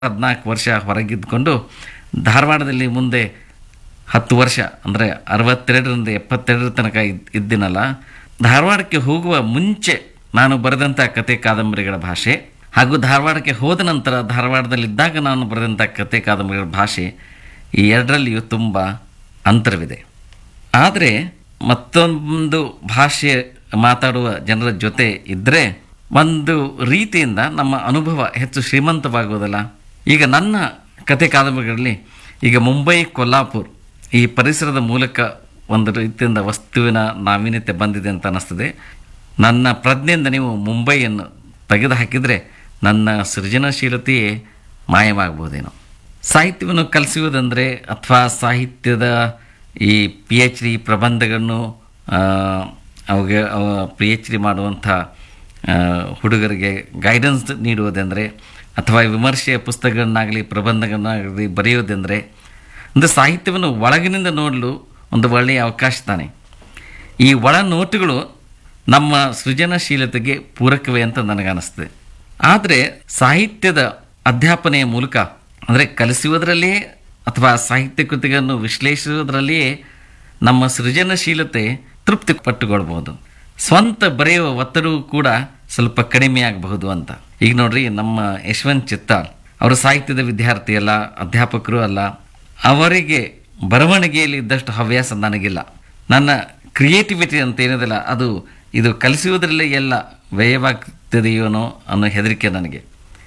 ಹದಿನಾಲ್ಕು ವರ್ಷ ಹೊರಗಿದ್ದುಕೊಂಡು ಧಾರವಾಡದಲ್ಲಿ ಮುಂದೆ ಹತ್ತು ವರ್ಷ ಅಂದರೆ ಅರವತ್ತೆರಡರಿಂದ ಎಪ್ಪತ್ತೆರಡರ ತನಕ ಇದ್ ಇದ್ದೀನಲ್ಲ ಧಾರವಾಡಕ್ಕೆ ಹೋಗುವ ಮುಂಚೆ ನಾನು ಬರೆದಂಥ ಕತೆ ಕಾದಂಬರಿಗಳ ಭಾಷೆ ಹಾಗೂ ಧಾರವಾಡಕ್ಕೆ ಹೋದ ನಂತರ ಧಾರವಾಡದಲ್ಲಿದ್ದಾಗ ನಾನು ಬರೆದಂಥ ಕತೆ ಕಾದಂಬರಿಗಳ ಭಾಷೆ ಈ ಎರಡರಲ್ಲಿಯೂ ತುಂಬ ಅಂತರವಿದೆ ಆದರೆ ಮತ್ತೊಂದು ಭಾಷೆ ಮಾತಾಡುವ ಜನರ ಜೊತೆ ಇದ್ದರೆ ಒಂದು ರೀತಿಯಿಂದ ನಮ್ಮ ಅನುಭವ ಹೆಚ್ಚು ಶ್ರೀಮಂತವಾಗುವುದಲ್ಲ ಈಗ ನನ್ನ ಕತೆ ಕಾದಂಬರಿಗಳಲ್ಲಿ ಈಗ ಮುಂಬೈ ಕೊಲ್ಲಾಪುರ್ ಈ ಪರಿಸರದ ಮೂಲಕ ಒಂದು ರೀತಿಯಿಂದ ವಸ್ತುವಿನ ನಾವೀನ್ಯತೆ ಬಂದಿದೆ ಅಂತ ಅನ್ನಿಸ್ತದೆ ನನ್ನ ಪ್ರಜ್ಞೆಯಿಂದ ನೀವು ಮುಂಬೈಯನ್ನು ತೆಗೆದು ಹಾಕಿದರೆ ನನ್ನ ಸೃಜನಶೀಲತೆಯೇ ಮಾಯವಾಗಬಹುದೇನೋ ಸಾಹಿತ್ಯವನ್ನು ಕಲಿಸುವುದಂದರೆ ಅಥವಾ ಸಾಹಿತ್ಯದ ಈ ಪಿ ಎಚ್ ಡಿ ಪ್ರಬಂಧಗಳನ್ನು ಅವಾಗ ಪಿ ಎಚ್ ಡಿ ಮಾಡುವಂಥ ಆ, ಹುಡುಗರಿಗೆ ಗೈಡೆನ್ಸ್ ನೀಡುವುದೆಂದರೆ ಅಥವಾ ವಿಮರ್ಶೆಯ ಪುಸ್ತಕಗಳನ್ನಾಗಲಿ ಪ್ರಬಂಧಗಳನ್ನಾಗಲಿ ಬರೆಯುವುದೆಂದರೆ ಒಂದು ಸಾಹಿತ್ಯವನ್ನು ಒಳಗಿನಿಂದ ನೋಡಲು ಒಂದು ಒಳ್ಳೆಯ ಅವಕಾಶ ತಾನೆ ಈ ಒಳ ನೋಟುಗಳು ನಮ್ಮ ಸೃಜನಶೀಲತೆಗೆ ಪೂರಕವೇ ಅಂತ ನನಗನ್ನಿಸ್ತದೆ ಆದರೆ ಸಾಹಿತ್ಯದ ಅಧ್ಯಾಪನೆಯ ಮೂಲಕ ಅಂದರೆ ಕಲಿಸುವುದರಲ್ಲಿಯೇ ಅಥವಾ ಸಾಹಿತ್ಯ ಕೃತಿಗಳನ್ನು ವಿಶ್ಲೇಷಿಸುವುದರಲ್ಲಿಯೇ ನಮ್ಮ ಸೃಜನಶೀಲತೆ ತೃಪ್ತಿ ಪಟ್ಟುಕೊಳ್ಬೋದು ಸ್ವಂತ ಬರೆಯುವ ಒತ್ತಡವೂ ಕೂಡ ಸ್ವಲ್ಪ ಕಡಿಮೆ ಆಗಬಹುದು ಅಂತ ಈಗ ನೋಡ್ರಿ ನಮ್ಮ ಯಶವಂತ್ ಚಿತ್ತಾರ್ ಅವರು ಸಾಹಿತ್ಯದ ವಿದ್ಯಾರ್ಥಿ ಅಲ್ಲ ಅಧ್ಯಾಪಕರು ಅಲ್ಲ ಅವರಿಗೆ ಬರವಣಿಗೆಯಲ್ಲಿ ಇದ್ದಷ್ಟು ಹವ್ಯಾಸ ನನಗಿಲ್ಲ ನನ್ನ ಕ್ರಿಯೇಟಿವಿಟಿ ಅಂತ ಏನಿದೆಲ್ಲ ಅದು ಇದು ಕಲಿಸುವುದರಲ್ಲೇ ಎಲ್ಲ ವ್ಯಯವಾಗ್ತದೆಯೋನೋ ಅನ್ನೋ ಹೆದರಿಕೆ ನನಗೆ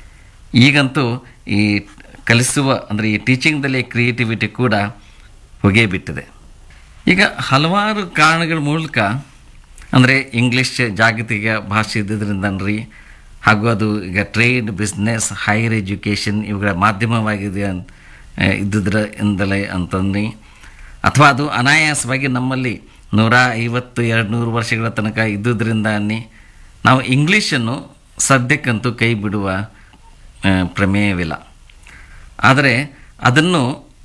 ಈಗಂತೂ ಈ ಕಲಿಸುವ ಅಂದರೆ ಈ ಟೀಚಿಂಗ್ದಲ್ಲಿ ಕ್ರಿಯೇಟಿವಿಟಿ ಕೂಡ ಹೊಗೆ ಬಿಟ್ಟಿದೆ ಈಗ ಹಲವಾರು ಕಾರಣಗಳ ಮೂಲಕ ಅಂದರೆ ಇಂಗ್ಲೀಷ್ ಜಾಗತಿಕ ಭಾಷೆ ಇದ್ದಿದ್ರಿಂದನ್ರಿ ಹಾಗೂ ಅದು ಈಗ ಟ್ರೇಡ್ ಬಿಸ್ನೆಸ್ ಹೈಯರ್ ಎಜುಕೇಷನ್ ಇವುಗಳ ಮಾಧ್ಯಮವಾಗಿದೆ ಅಂತ ಇದ್ದುದ್ರ ಇಂದಲೇ ಅಂತಂದು ಅಥವಾ ಅದು ಅನಾಯಾಸವಾಗಿ ನಮ್ಮಲ್ಲಿ ನೂರ ಐವತ್ತು ಎರಡು ನೂರು ವರ್ಷಗಳ ತನಕ ಇದ್ದುದರಿಂದ ಅನ್ನಿ ನಾವು ಇಂಗ್ಲೀಷನ್ನು ಸದ್ಯಕ್ಕಂತೂ ಕೈ ಬಿಡುವ ಆ, ಪ್ರಮೇಯವಿಲ್ಲ ಆದರೆ ಅದನ್ನು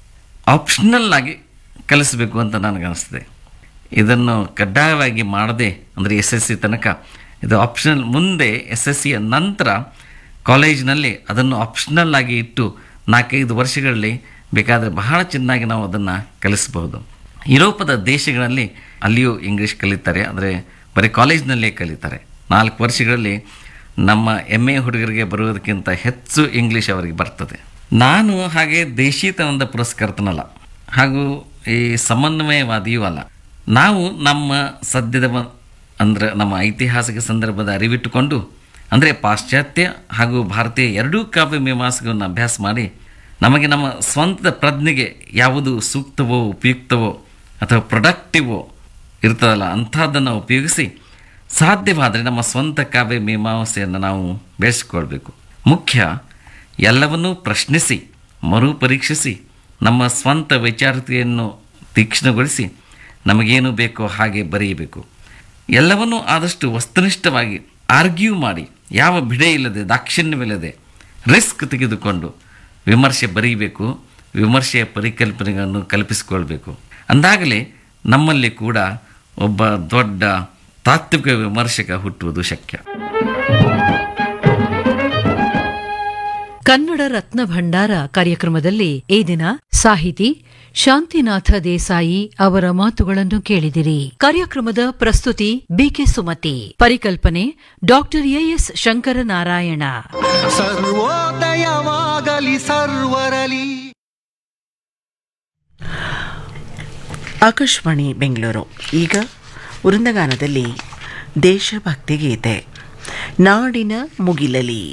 ಆಪ್ಷನಲ್ ಆಗಿ ಕಲಿಸಬೇಕು ಅಂತ ನನಗನ್ನಿಸ್ತದೆ ಇದನ್ನು ಕಡ್ಡಾಯವಾಗಿ ಮಾಡದೆ ಅಂದರೆ ಎಸ್ ಎಸ್ ಸಿ ತನಕ ಇದು ಆಪ್ಷನಲ್ ಮುಂದೆ ಎಸ್ ಎಸ್ ಸಿಯ ನಂತರ ಕಾಲೇಜಿನಲ್ಲಿ ಅದನ್ನು ಆಪ್ಷನಲ್ ಆಗಿ ಇಟ್ಟು ನಾಲ್ಕೈದು ವರ್ಷಗಳಲ್ಲಿ ಬೇಕಾದರೆ ಬಹಳ ಚೆನ್ನಾಗಿ ನಾವು ಅದನ್ನು ಕಲಿಸಬಹುದು ಯುರೋಪದ ದೇಶಗಳಲ್ಲಿ ಅಲ್ಲಿಯೂ ಇಂಗ್ಲೀಷ್ ಕಲಿತಾರೆ ಅಂದರೆ ಬರೀ ಕಾಲೇಜಿನಲ್ಲೇ ಕಲಿತಾರೆ ನಾಲ್ಕು ವರ್ಷಗಳಲ್ಲಿ ನಮ್ಮ ಎಮ್ ಎ ಹುಡುಗರಿಗೆ ಬರುವುದಕ್ಕಿಂತ ಹೆಚ್ಚು ಇಂಗ್ಲೀಷ್ ಅವರಿಗೆ ಬರ್ತದೆ ನಾನು ಹಾಗೆ ದೇಶೀತನದ ಪುರಸ್ಕರ್ತನಲ್ಲ ಹಾಗೂ ಈ ಸಮನ್ವಯವಾದಿಯೂ ಅಲ್ಲ ನಾವು ನಮ್ಮ ಸದ್ಯದ ಮ- ಅಂದ್ರೆ ನಮ್ಮ ಐತಿಹಾಸಿಕ ಸಂದರ್ಭದ ಅರಿವಿಟ್ಟುಕೊಂಡು ಅಂದರೆ ಪಾಶ್ಚಾತ್ಯ ಹಾಗೂ ಭಾರತೀಯ ಎರಡೂ ಕಾವ್ಯ ಮೀಮಾಂಸೆಗಳನ್ನು ಅಭ್ಯಾಸ ಮಾಡಿ ನಮಗೆ ನಮ್ಮ ಸ್ವಂತ ಪ್ರಜ್ಞೆಗೆ ಯಾವುದು ಸೂಕ್ತವೋ ಉಪಯುಕ್ತವೋ ಅಥವಾ ಪ್ರೊಡಕ್ಟಿವೋ ಇರ್ತದಲ್ಲ ಅಂಥದ್ದನ್ನು ಉಪಯೋಗಿಸಿ ಸಾಧ್ಯವಾದರೆ ನಮ್ಮ ಸ್ವಂತ ಕಾವ್ಯ ಮೀಮಾಂಸೆಯನ್ನು ನಾವು ಬೆಳೆಸಿಕೊಳ್ಬೇಕು ಮುಖ್ಯ ಎಲ್ಲವನ್ನೂ ಪ್ರಶ್ನಿಸಿ ಮರುಪರೀಕ್ಷಿಸಿ ನಮ್ಮ ಸ್ವಂತ ವೈಚಾರಿಕತೆಯನ್ನು ತೀಕ್ಷ್ಣಗೊಳಿಸಿ ನಮಗೇನು ಬೇಕೋ ಹಾಗೆ ಬರೆಯಬೇಕು ಎಲ್ಲವನ್ನೂ ಆದಷ್ಟು ವಸ್ತುನಿಷ್ಠವಾಗಿ ಆರ್ಗ್ಯೂ ಮಾಡಿ ಯಾವ ಬಿಡೆ ಇಲ್ಲದೆ ದಾಕ್ಷಿಣ್ಯವಿಲ್ಲದೆ ರಿಸ್ಕ್ ತೆಗೆದುಕೊಂಡು ವಿಮರ್ಶೆ ಬರೀಬೇಕು ವಿಮರ್ಶೆಯ ಪರಿಕಲ್ಪನೆಗಳನ್ನು ಕಲ್ಪಿಸಿಕೊಳ್ಬೇಕು ಅಂದಾಗಲೇ ನಮ್ಮಲ್ಲಿ ಕೂಡ ಒಬ್ಬ ದೊಡ್ಡ ತಾತ್ವಿಕ ವಿಮರ್ಶಕ ಹುಟ್ಟುವುದು ಶಕ್ಯ ಕನ್ನಡ ರತ್ನ ಭಂಡಾರ ಕಾರ್ಯಕ್ರಮದಲ್ಲಿ ಈ ದಿನ ಸಾಹಿತಿ ಶಾಂತಿನಾಥ ದೇಸಾಯಿ ಅವರ ಮಾತುಗಳನ್ನು ಕೇಳಿದಿರಿ ಕಾರ್ಯಕ್ರಮದ ಪ್ರಸ್ತುತಿ ಬಿಕೆ ಸುಮತಿ ಪರಿಕಲ್ಪನೆ ಡಾಕ್ಟರ್ ಎಎಸ್ ಶಂಕರನಾರಾಯಣ ಸರ್ವೋದಯವಾಗಲಿ ಸರ್ವರಲಿ ಆಕಾಶವಾಣಿ ಬೆಂಗಳೂರು ಈಗ ವೃಂದಗಾನದಲ್ಲಿ ದೇಶಭಕ್ತಿ ಗೀತೆ ನಾಡಿನ ಮುಗಿಲಲಿ